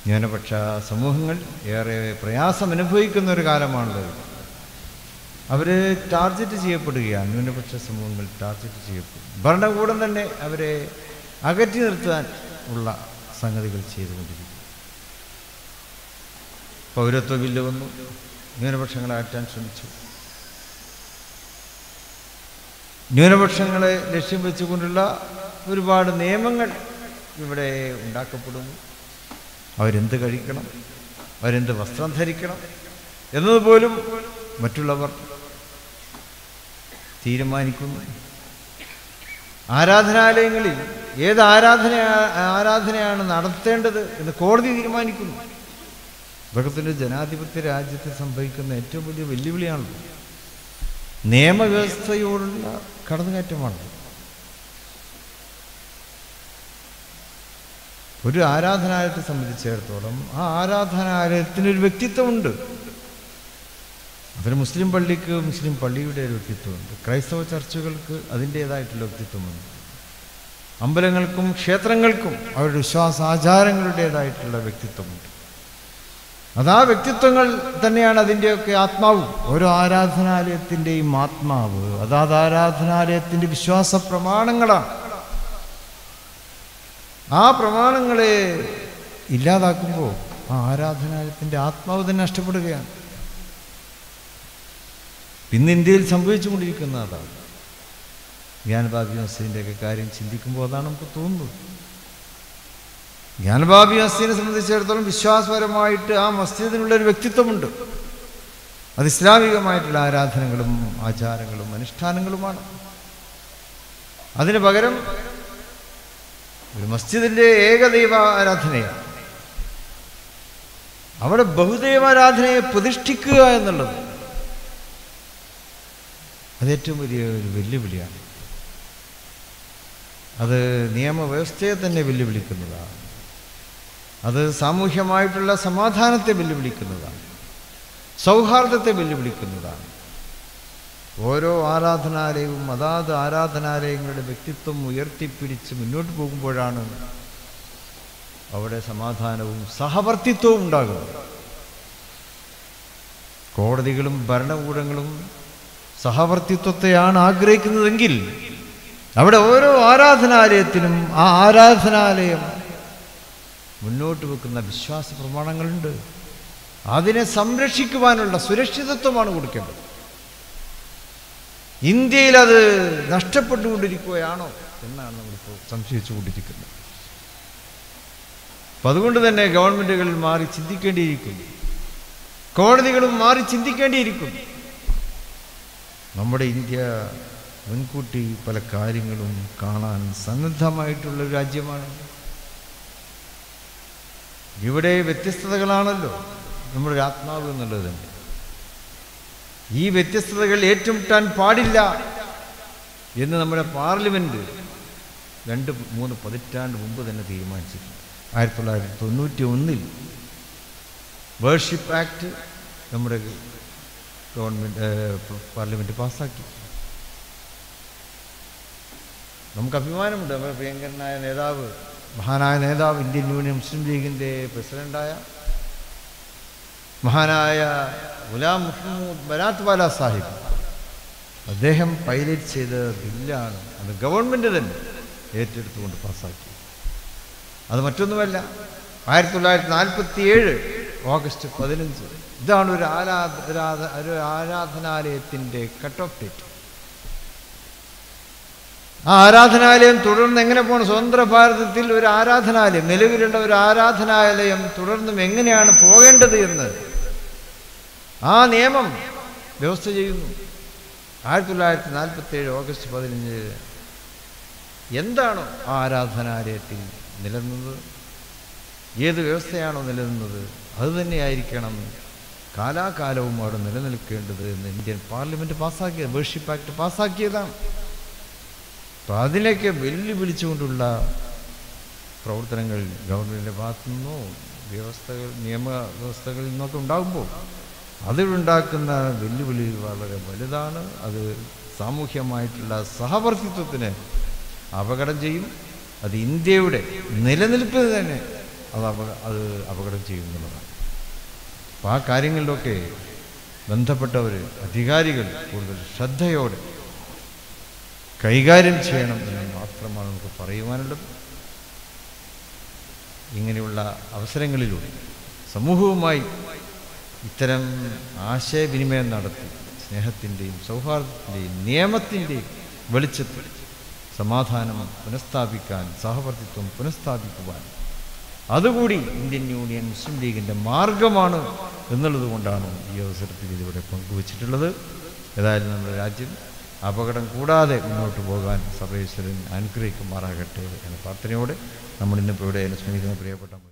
ന്യൂനപക്ഷ സമൂഹങ്ങൾ ഏറെ പ്രയാസം അനുഭവിക്കുന്ന ഒരു കാലമാണുള്ളത് അവർ ടാർഗറ്റ് ചെയ്യപ്പെടുകയാണ് ന്യൂനപക്ഷ സമൂഹങ്ങൾ ടാർഗറ്റ് ചെയ്യപ്പെടും ഭരണകൂടം തന്നെ അവരെ അകറ്റി നിർത്താൻ ഉള്ള സംഗതികൾ ചെയ്തുകൊണ്ടിരിക്കും പൗരത്വ ബില്ല് വന്നു ന്യൂനപക്ഷങ്ങളെ അകറ്റാൻ ശ്രമിച്ചു ന്യൂനപക്ഷങ്ങളെ ലക്ഷ്യം വെച്ചുകൊണ്ടുള്ള ഒരുപാട് നിയമങ്ങൾ ഇവിടെ ഉണ്ടാക്കപ്പെടുന്നു അവരെന്ത് കഴിക്കണം അവരെന്ത് വസ്ത്രം ധരിക്കണം എന്നതുപോലും മറ്റുള്ളവർ തീരുമാനിക്കുന്നു ആരാധനാലയങ്ങളിൽ ഏത് ആരാധന ആരാധനയാണ് നടത്തേണ്ടത് എന്ന് കോടതി തീരുമാനിക്കുന്നു ഇതൊക്കെ ജനാധിപത്യ രാജ്യത്ത് സംഭവിക്കുന്ന ഏറ്റവും വലിയ വെല്ലുവിളിയാണല്ലോ നിയമവ്യവസ്ഥയോടുള്ള കടന്നുകയറ്റമാണ് ഒരു ആരാധനാലയത്തെ സംബന്ധിച്ചിടത്തോളം ആ ആരാധനാലയത്തിനൊരു വ്യക്തിത്വമുണ്ട് അതിന് മുസ്ലിം പള്ളിക്ക് മുസ്ലിം പള്ളിയുടെ ഒരു വ്യക്തിത്വമുണ്ട് ക്രൈസ്തവ ചർച്ചുകൾക്ക് അതിൻ്റേതായിട്ടുള്ള വ്യക്തിത്വമുണ്ട് അമ്പലങ്ങൾക്കും ക്ഷേത്രങ്ങൾക്കും അവരുടെ വിശ്വാസാചാരങ്ങളുടേതായിട്ടുള്ള വ്യക്തിത്വമുണ്ട് അതാ വ്യക്തിത്വങ്ങൾ തന്നെയാണ് അതിൻ്റെയൊക്കെ ആത്മാവും ഓരോ ആരാധനാലയത്തിൻ്റെയും ആത്മാവ് അതാത് ആരാധനാലയത്തിൻ്റെ വിശ്വാസ പ്രമാണങ്ങളാണ് ആ പ്രമാണങ്ങളെ ഇല്ലാതാക്കുമ്പോൾ ആ ആരാധനാലയത്തിൻ്റെ ആത്മാവ് തന്നെ നഷ്ടപ്പെടുകയാണ് ഇന്ന് ഇന്ത്യയിൽ സംഭവിച്ചുകൊണ്ടിരിക്കുന്ന അതാണ് ജ്ഞാനബാബി മസ്ജിദിൻ്റെയൊക്കെ കാര്യം ചിന്തിക്കുമ്പോൾ അതാണ് നമുക്ക് തോന്നുന്നത് ജ്ഞാനബാബി മസ്ജിദിനെ സംബന്ധിച്ചിടത്തോളം വിശ്വാസപരമായിട്ട് ആ മസ്ജിദിനുള്ളൊരു വ്യക്തിത്വമുണ്ട് അത് ഇസ്ലാമികമായിട്ടുള്ള ആരാധനകളും ആചാരങ്ങളും അനുഷ്ഠാനങ്ങളുമാണ് അതിന് പകരം ഒരു മസ്ജിദിൻ്റെ ഏകദൈവ ആരാധനയാണ് അവിടെ ബഹുദൈവാരാധനയെ പ്രതിഷ്ഠിക്കുക എന്നുള്ളത് അത് ഏറ്റവും വലിയ ഒരു വെല്ലുവിളിയാണ് അത് നിയമവ്യവസ്ഥയെ തന്നെ വെല്ലുവിളിക്കുന്നതാണ് അത് സാമൂഹ്യമായിട്ടുള്ള സമാധാനത്തെ വെല്ലുവിളിക്കുന്നതാണ് സൗഹാർദ്ദത്തെ വെല്ലുവിളിക്കുന്നതാണ് ഓരോ ആരാധനാലയവും അതാത് ആരാധനാലയങ്ങളുടെ വ്യക്തിത്വം ഉയർത്തിപ്പിടിച്ച് മുന്നോട്ട് പോകുമ്പോഴാണ് അവിടെ സമാധാനവും സഹവർത്തിത്വവും ഉണ്ടാകുന്നത് കോടതികളും ഭരണകൂടങ്ങളും സഹവർത്തിത്വത്തെയാണ് ആഗ്രഹിക്കുന്നതെങ്കിൽ അവിടെ ഓരോ ആരാധനാലയത്തിനും ആ ആരാധനാലയം മുന്നോട്ട് വെക്കുന്ന വിശ്വാസ പ്രമാണങ്ങളുണ്ട് അതിനെ സംരക്ഷിക്കുവാനുള്ള സുരക്ഷിതത്വമാണ് കൊടുക്കേണ്ടത് ഇന്ത്യയിൽ അത് നഷ്ടപ്പെട്ടുകൊണ്ടിരിക്കുകയാണോ എന്നാണ് നമ്മളിപ്പോൾ സംശയിച്ചുകൊണ്ടിരിക്കുന്നത് അപ്പം അതുകൊണ്ട് തന്നെ ഗവൺമെൻറ്റുകൾ മാറി ചിന്തിക്കേണ്ടിയിരിക്കുന്നു കോടതികളും മാറി ചിന്തിക്കേണ്ടിയിരിക്കുന്നു നമ്മുടെ ഇന്ത്യ മുൻകൂട്ടി പല കാര്യങ്ങളും കാണാൻ സന്നദ്ധമായിട്ടുള്ള ഒരു രാജ്യമാണ് ഇവിടെ വ്യത്യസ്തതകളാണല്ലോ നമ്മുടെ ഒരു ആത്മാവ് എന്നുള്ളത് തന്നെ ഈ വ്യത്യസ്തതകൾ ഏറ്റുമുട്ടാൻ പാടില്ല എന്ന് നമ്മുടെ പാർലമെൻറ്റ് രണ്ട് മൂന്ന് പതിറ്റാണ്ട് മുമ്പ് തന്നെ തീരുമാനിച്ചിട്ടുണ്ട് ആയിരത്തി തൊള്ളായിരത്തി തൊണ്ണൂറ്റി ഒന്നിൽ വേർഷിപ്പ് ആക്ട് നമ്മുടെ ഗവൺമെൻറ് പാർലമെൻറ്റ് പാസ്സാക്കി നമുക്ക് അഭിമാനമുണ്ട് നമ്മുടെ പ്രിയങ്കരനായ നേതാവ് മഹാനായ നേതാവ് ഇന്ത്യൻ യൂണിയൻ മുസ്ലിം ലീഗിൻ്റെ പ്രസിഡൻ്റായ മഹാനായ ഗുലാം മുഹമ്മൂദ് ബനാത്ത് വാല സാഹിബ് അദ്ദേഹം പൈലറ്റ് ചെയ്ത ബില്ലാണ് അത് ഗവൺമെൻറ് തന്നെ ഏറ്റെടുത്തുകൊണ്ട് പാസ്സാക്കി അത് മറ്റൊന്നുമല്ല ആയിരത്തി തൊള്ളായിരത്തി നാൽപ്പത്തി ഏഴ് ഓഗസ്റ്റ് പതിനഞ്ച് ഇതാണ് ഒരു ആരാധ ഒരു ആരാധനാലയത്തിൻ്റെ കട്ട് ഓഫ് ഡേറ്റ് ആ ആരാധനാലയം തുടർന്ന് എങ്ങനെ പോകണം സ്വതന്ത്ര ഭാരതത്തിൽ ഒരു ആരാധനാലയം നിലവിലുള്ള ഒരു ആരാധനാലയം തുടർന്നും എങ്ങനെയാണ് പോകേണ്ടത് എന്ന് ആ നിയമം വ്യവസ്ഥ ചെയ്യുന്നു ആയിരത്തി തൊള്ളായിരത്തി നാൽപ്പത്തി ഏഴ് ഓഗസ്റ്റ് പതിനഞ്ച് എന്താണോ ആ ആരാധനാലയത്തിൽ നിലനിന്നത് ഏത് വ്യവസ്ഥയാണോ നിലനിന്നത് അതുതന്നെയായിരിക്കണം കാലാകാലവും അവിടെ നിലനിൽക്കേണ്ടത് എന്ന് ഇന്ത്യൻ പാർലമെൻറ്റ് പാസ്സാക്കിയത് വേർഷിപ്പ് ആക്ട് പാസ്സാക്കിയതാണ് അപ്പോൾ അതിലേക്ക് വെല്ലുവിളിച്ചുകൊണ്ടുള്ള പ്രവർത്തനങ്ങൾ ഗവൺമെൻറ്റിൻ്റെ ഭാഗത്തു നിന്നോ വ്യവസ്ഥകൾ നിയമ വ്യവസ്ഥകളിൽ നിന്നൊക്കെ ഉണ്ടാകുമ്പോൾ അതിലുണ്ടാക്കുന്ന വെല്ലുവിളി വളരെ വലുതാണ് അത് സാമൂഹ്യമായിട്ടുള്ള സഹവർത്തിത്വത്തിന് അപകടം ചെയ്യും അത് ഇന്ത്യയുടെ നിലനിൽപ്പിന് തന്നെ അത് അപ അത് അപകടം ചെയ്യുന്നുള്ളതാണ് അപ്പോൾ ആ കാര്യങ്ങളിലൊക്കെ ബന്ധപ്പെട്ടവർ അധികാരികൾ കൂടുതൽ ശ്രദ്ധയോടെ കൈകാര്യം ചെയ്യണം എന്ന് മാത്രമാണ് നമുക്ക് പറയുവാനുള്ളത് ഇങ്ങനെയുള്ള അവസരങ്ങളിലൂടെ സമൂഹവുമായി ഇത്തരം ആശയവിനിമയം നടത്തി സ്നേഹത്തിൻ്റെയും സൗഹാർദ്ദത്തിൻ്റെയും നിയമത്തിൻ്റെയും വെളിച്ചത്തിൽ സമാധാനം പുനഃസ്ഥാപിക്കാൻ സഹവർത്തിത്വം പുനഃസ്ഥാപിക്കുവാൻ അതുകൂടി ഇന്ത്യൻ യൂണിയൻ മുസ്ലിം ലീഗിൻ്റെ മാർഗമാണ് എന്നുള്ളത് കൊണ്ടാണ് ഈ അവസരത്തിൽ ഇതിവിടെ പങ്കുവച്ചിട്ടുള്ളത് ഏതായാലും നമ്മുടെ രാജ്യം അപകടം കൂടാതെ മുന്നോട്ട് പോകാൻ സർവേശ്വരൻ അനുഗ്രഹിക്കുമാറാകട്ടെ എന്ന പ്രാർത്ഥനയോടെ നമ്മൾ ഇന്നിപ്പോൾ ഇവിടെ അനുസ്മരിക്കുന്ന പ്രിയപ്പെട്ട